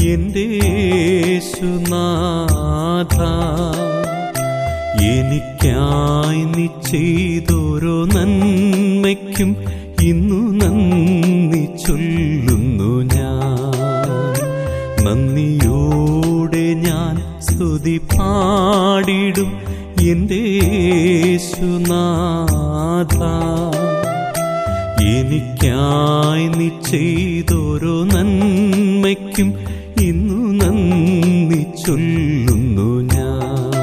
എന്റെ യേശുനാഥ എനിക്കായി നീ ചെയ്തോരോ നന്മയ്ക്കും ഇന്നു നന്ദി ചൊല്ലുന്നു ഞാൻ നന്ദിയോടെ ഞാൻ സ്തുതി പാടിടും എന്റെ യേശുനാഥ എനിക്കായി നീ ചെയ്തോരോ നന്മയ്ക്കും ഇന്നു നന്ദി ചൊല്ലുന്നു ഞാൻ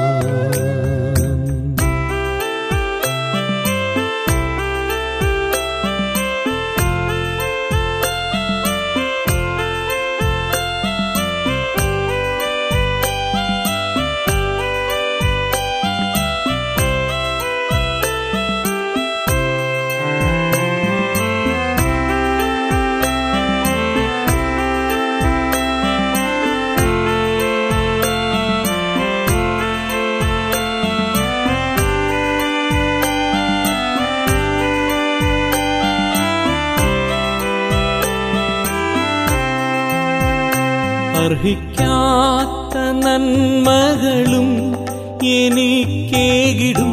അർഹിക്കാത്ത നന്മകളും എനിക്കേകിടും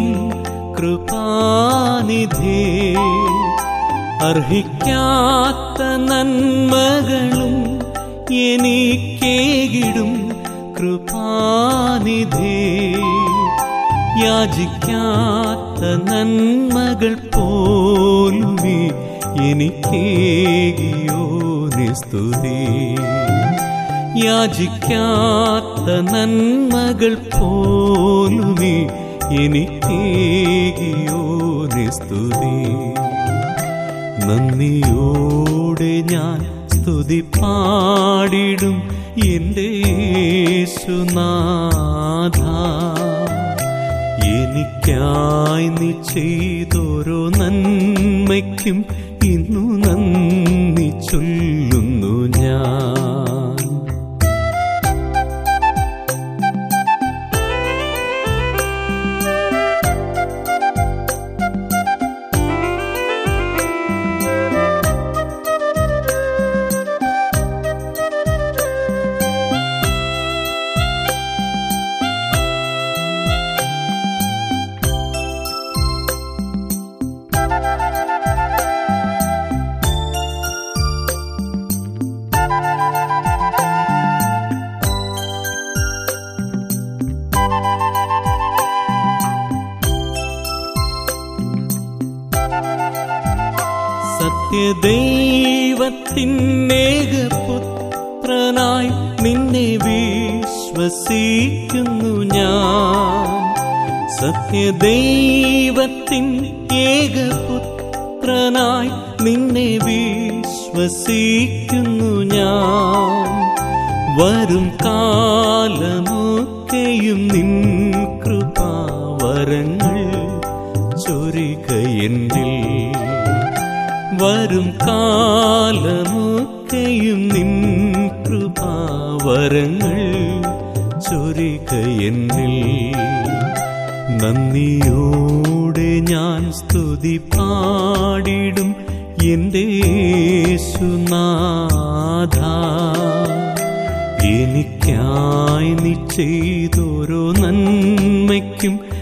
കൃപാനിധേ അർഹിക്കാത്ത നന്മകളും എനിക്കേകിടും കൃപാനിധേ യാചിക്കാത്ത നന്മകൾ പോലുമേ എനിക്കേകിയോ നിസ്തുതി യാചിക്കാത്ത നന്മകൾ പോലുമേ എനിക്കേകിയോ നിസ്തുതി നന്ദിയോടെ ഞാൻ സ്തുതി പാടിടും എന്റെ യേശുനാഥ എനിക്കായി നീ ചെയ്തോരോ നന്മയ്ക്കും ഇന്നു നന്ദി ചൊല്ലുന്നു ഞാൻ സത്യദൈവത്തിനേകപുത്രനായി നിന്നെ വിശ്വസിക്കുന്നു ഞാൻ സത്യദൈവത്തിൻ ഏകപുത്രനായി നിന്നെ വിശ്വസിക്കുന്നു ഞാൻ വരും കാലമൊക്കെയും നിൻ കൃപാവരങ്ങൾ ചൊരികയെന്നിൽ വരും കാലമൊക്കെയും നിൻ കൃപാവരങ്ങൾ ചൊരികയെന്നിൽ നന്ദിയോടെ ഞാൻ സ്തുതി പാടിടും എന്റെ യേശുനാഥ എനിക്കായി നീ ചെയ്തോരോ നന്മയ്ക്കും